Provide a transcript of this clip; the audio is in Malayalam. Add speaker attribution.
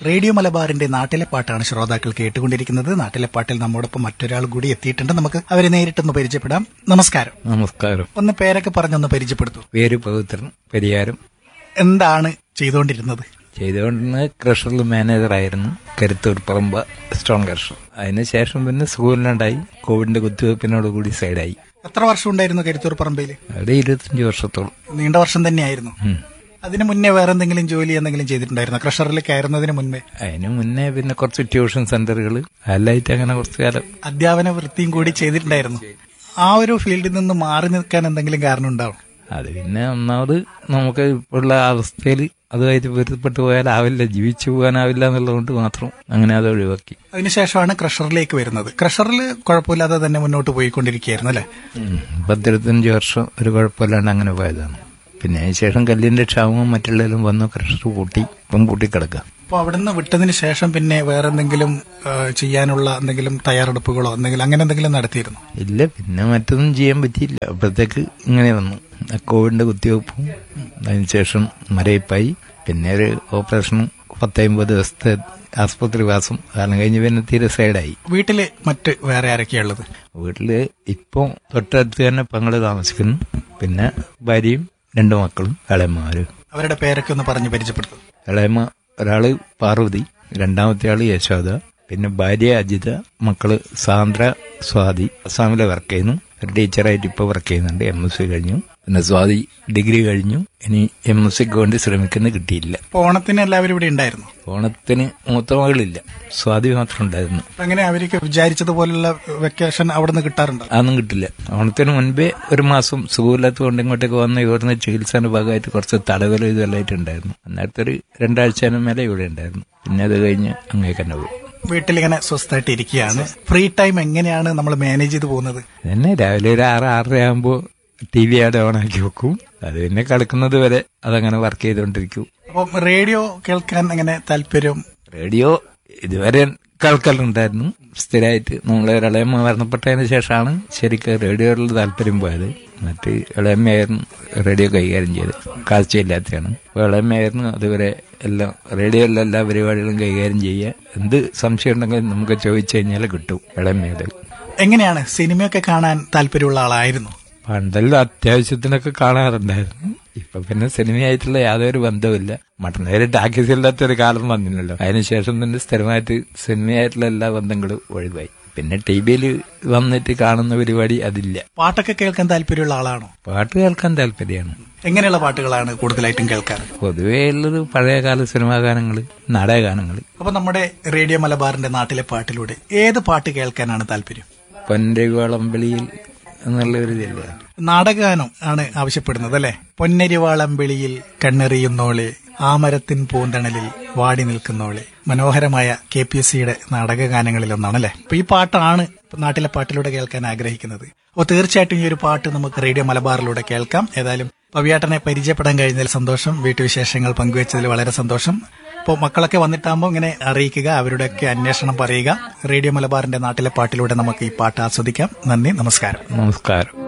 Speaker 1: റേഡിയോ മലബാറിന്റെ നാട്ടിലെ പാട്ടാണ് ശ്രോതാക്കൾ കേട്ടുകൊണ്ടിരിക്കുന്നത് നാട്ടിലെ പാട്ടിൽ നമ്മോടൊപ്പം മറ്റൊരാൾ കൂടി എത്തിയിട്ടുണ്ട് നമുക്ക് അവരെ നേരിട്ടൊന്ന് പരിചയപ്പെടാം നമസ്കാരം
Speaker 2: നമസ്കാരം
Speaker 1: ഒന്ന് പേരൊക്കെ പറഞ്ഞൊന്ന് പരിചയപ്പെടുത്തു
Speaker 2: പേര് പവിത്രൻ പരിയാരം
Speaker 1: എന്താണ് ചെയ്തുകൊണ്ടിരുന്നത്
Speaker 2: ചെയ്തുകൊണ്ടിരുന്ന ക്രഷറിൽ മാനേജറായിരുന്നു കരുത്തൂർ പറമ്പ സ്റ്റോൺ ക്രഷർ അതിനുശേഷം പിന്നെ സ്കൂളിലുണ്ടായി കോവിഡിന്റെ കുത്തിവയ്പ്പിനോട് കൂടി സൈഡായി
Speaker 1: എത്ര വർഷം ഉണ്ടായിരുന്നു കരുത്തൂർ പറമ്പയിൽ
Speaker 2: അവിടെ ഇരുപത്തഞ്ച് വർഷത്തോളം
Speaker 1: നീണ്ട വർഷം തന്നെയായിരുന്നു
Speaker 2: ഉം.
Speaker 1: അതിന് മുന്നേ വേറെ എന്തെങ്കിലും ജോലി എന്തെങ്കിലും ചെയ്തിട്ടുണ്ടായിരുന്നു ക്രഷറിൽ കയറുന്നതിന് മുൻപേ
Speaker 2: അതിന് മുന്നേ പിന്നെ കുറച്ച് ട്യൂഷൻ സെന്ററുകൾ എല്ലായിട്ട് അങ്ങനെ കുറച്ച് കാലം
Speaker 1: അധ്യാപന വൃത്തിയും കൂടി ചെയ്തിട്ടുണ്ടായിരുന്നു ആ ഒരു ഫീൽഡിൽ നിന്ന് മാറി നിൽക്കാൻ എന്തെങ്കിലും കാരണം ഉണ്ടാവും
Speaker 2: അത് പിന്നെ ഒന്നാമത് നമുക്ക് ഇപ്പോഴുള്ള അവസ്ഥയിൽ അതുമായിട്ട് പൊരുത്തപ്പെട്ടു പോയാലാവില്ല ജീവിച്ചു പോകാനാവില്ല എന്നുള്ളതുകൊണ്ട് മാത്രം അങ്ങനെ അത് ഒഴിവാക്കി
Speaker 1: അതിനുശേഷമാണ് ക്രഷറിലേക്ക് വരുന്നത് ക്രഷറിൽ കുഴപ്പമില്ലാതെ തന്നെ മുന്നോട്ട് പോയിക്കൊണ്ടിരിക്കുകയായിരുന്നു അല്ലെ
Speaker 2: ഉം. പത്തിരുപത്തഞ്ച് വർഷം ഒരു കുഴപ്പമില്ലാണ്ട് അങ്ങനെ പോയതാണ് പിന്നെ അതിന് ശേഷം കല്ലിന്റെ ക്ഷാമവും മറ്റുള്ളതിലും വന്നു ക്രഷർ പൂട്ടി ഇപ്പം പൂട്ടിക്കിടക്കുക
Speaker 1: അപ്പോൾ അവിടുന്ന് വിട്ടതിന് ശേഷം പിന്നെ വേറെ എന്തെങ്കിലും ആ, ചെയ്യാനുള്ള എന്തെങ്കിലും തയ്യാറെടുപ്പുകളോ എന്തെങ്കിലും അങ്ങനെ എന്തെങ്കിലും നടത്തിയിരുന്നു
Speaker 2: ഇല്ല പിന്നെ മറ്റൊന്നും ചെയ്യാൻ പറ്റിയില്ല അപ്പോഴത്തേക്ക് ഇങ്ങനെ വന്നു ആ കോവിഡിന്റെ കുത്തിവയ്പ്പും അതിനുശേഷം മരയിപ്പായി പിന്നെ ഒരു ഓപ്പറേഷനും പത്തമ്പത് ദിവസത്തെ ആസ്പത്രി വാസം കാരണം കഴിഞ്ഞ് പിന്നെ തീരെ സൈഡായി
Speaker 1: വീട്ടില് മറ്റ് വേറെ ആരൊക്കെയുള്ളത്
Speaker 2: വീട്ടില് ഇപ്പം തൊട്ടടുത്ത് തന്നെ പങ്ങള് താമസിക്കുന്നു പിന്നെ ഭാര്യയും രണ്ടു മക്കളും ഇളയമ്മമാരും
Speaker 1: അവരുടെ പേരൊക്കെ ഒന്ന് പറഞ്ഞ് പരിചയപ്പെടുത്തും
Speaker 2: ഇളയമ്മ ഒരാള് പാർവതി രണ്ടാമത്തെ ആള് യശോദ പിന്നെ ഭാര്യ അജിത മക്കള് സാന്ദ്ര സ്വാതി അസാമിലെ വർക്ക് ചെയ്യുന്നു ഒരു ടീച്ചറായിട്ട് ഇപ്പൊ വർക്ക് ചെയ്യുന്നുണ്ട് എം എസ് സി കഴിഞ്ഞു പിന്നെ സ്വാതി ഡിഗ്രി കഴിഞ്ഞു ഇനി എം എസ് സിക്ക് വേണ്ടി ശ്രമിക്കുന്ന കിട്ടിയില്ല
Speaker 1: അപ്പോൾ ഓണത്തിന് എല്ലാവരും ഇവിടെ ഉണ്ടായിരുന്നു
Speaker 2: ഓണത്തിന് മൂത്ത മകളില്ല സ്വാതി മാത്രം ഉണ്ടായിരുന്നു
Speaker 1: അപ്പൊ എങ്ങനെ അവർക്ക് വിചാരിച്ചതുപോലുള്ള വെക്കേഷൻ അവിടെ നിന്ന് കിട്ടാറുണ്ടോ
Speaker 2: അതൊന്നും കിട്ടില്ല ഓണത്തിന് മുൻപേ ഒരു മാസം സുഖമില്ലാത്ത കൊണ്ട് ഇങ്ങോട്ടേക്ക് വന്ന് ഇവിടുന്ന് ചികിത്സയുടെ ഭാഗമായിട്ട് കുറച്ച് തടവലും ഇതെല്ലായിട്ടുണ്ടായിരുന്നു അന്നേരത്തെ ഒരു രണ്ടാഴ്ചന് മേലെ ഇവിടെ ഉണ്ടായിരുന്നു പിന്നെ അത് കഴിഞ്ഞ് അങ്ങേക്ക് തന്നെ പോകും
Speaker 1: വീട്ടിലിങ്ങനെ സ്വസ്ഥമായിട്ട് ഇരിക്കുകയാണ് ഫ്രീ ടൈം എങ്ങനെയാണ് നമ്മൾ മാനേജ് ചെയ്ത് പോകുന്നത്
Speaker 2: തന്നെ രാവിലെ ഒരു ആറ് ആറര ആകുമ്പോൾ ടി വി അവിടെ ഓണാക്കി വെക്കും അത് പിന്നെ കളിക്കുന്നത് വരെ അതങ്ങനെ വർക്ക് ചെയ്തുകൊണ്ടിരിക്കും
Speaker 1: അപ്പം റേഡിയോ കേൾക്കാൻ അങ്ങനെ താല്പര്യം
Speaker 2: റേഡിയോ ഇതുവരെ കേൾക്കലുണ്ടായിരുന്നു സ്ഥിരമായിട്ട് നമ്മളെ ഇളയമ്മ മരണപ്പെട്ടതിന് ശേഷമാണ് ശരിക്കും റേഡിയോയിലുള്ള താല്പര്യം പോയത് മറ്റ് ഇളയമ്മയായിരുന്നു റേഡിയോ കൈകാര്യം ചെയ്ത് കാഴ്ചയില്ലാത്തതാണ് അപ്പോൾ ഇളയമ്മയായിരുന്നു അതുവരെ എല്ലാം റേഡിയോയിലെ എല്ലാ പരിപാടികളും കൈകാര്യം ചെയ്യുക എന്ത് സംശയം ഉണ്ടെങ്കിലും നമുക്ക് ചോദിച്ചു കഴിഞ്ഞാൽ കിട്ടും ഇളയമ്മയുടെ
Speaker 1: എങ്ങനെയാണ് സിനിമയൊക്കെ കാണാൻ താല്പര്യമുള്ള ആളായിരുന്നു
Speaker 2: പണ്ടെല്ലാം അത്യാവശ്യത്തിനൊക്കെ കാണാറുണ്ടായിരുന്നു ഇപ്പൊ പിന്നെ സിനിമയായിട്ടുള്ള യാതൊരു ബന്ധവുമില്ല മട്ടന്നേര് ടാക്കീസ് ഇല്ലാത്ത ഒരു കാലം വന്നില്ലല്ലോ അതിനുശേഷം തന്നെ സ്ഥിരമായിട്ട് സിനിമയായിട്ടുള്ള എല്ലാ ബന്ധങ്ങളും ഒഴിവായി പിന്നെ ടി വിയിൽ വന്നിട്ട് കാണുന്ന പരിപാടി അതില്ല
Speaker 1: പാട്ടൊക്കെ കേൾക്കാൻ താല്പര്യമുള്ള ആളാണോ
Speaker 2: പാട്ട് കേൾക്കാൻ താല്പര്യമാണ്
Speaker 1: എങ്ങനെയുള്ള പാട്ടുകളാണ് കൂടുതലായിട്ടും കേൾക്കാറ്
Speaker 2: പൊതുവേ ഉള്ളത് പഴയകാല സിനിമാ ഗാനങ്ങൾ നാടകഗാനങ്ങൾ
Speaker 1: അപ്പൊ നമ്മുടെ റേഡിയോ മലബാറിന്റെ നാട്ടിലെ പാട്ടിലൂടെ ഏത് പാട്ട് കേൾക്കാനാണ് താല്പര്യം
Speaker 2: പൊൻരകുളമ്പളിയിൽ എന്നുള്ള ഒരു ഇതില്ല
Speaker 1: നാടകഗാനം ആണ് ആവശ്യപ്പെടുന്നത് അല്ലെ പൊന്നരിവാളം വെളിയിൽ കണ്ണെറിയുന്നോളെ ആമരത്തിൻ പൂന്തണലിൽ വാടി നിൽക്കുന്നോളെ മനോഹരമായ കെ പി എസ് സിയുടെ നാടകഗാനങ്ങളിൽ ഒന്നാണ് അല്ലെ അപ്പൊ ഈ പാട്ടാണ് നാട്ടിലെ പാട്ടിലൂടെ കേൾക്കാൻ ആഗ്രഹിക്കുന്നത് അപ്പോൾ തീർച്ചയായിട്ടും ഈ ഒരു പാട്ട് നമുക്ക് റേഡിയോ മലബാറിലൂടെ കേൾക്കാം ഏതായാലും പവിയാട്ടനെ പരിചയപ്പെടാൻ കഴിഞ്ഞതിൽ സന്തോഷം വീട്ടുവിശേഷങ്ങൾ പങ്കുവച്ചതിൽ വളരെ സന്തോഷം അപ്പോൾ മക്കളൊക്കെ വന്നിട്ടാകുമ്പോൾ ഇങ്ങനെ അറിയിക്കുക അവരുടെയൊക്കെ അന്വേഷണം പറയുക റേഡിയോ മലബാറിന്റെ നാട്ടിലെ പാട്ടിലൂടെ നമുക്ക് ഈ പാട്ട് ആസ്വദിക്കാം നന്ദി നമസ്കാരം
Speaker 2: നമസ്കാരം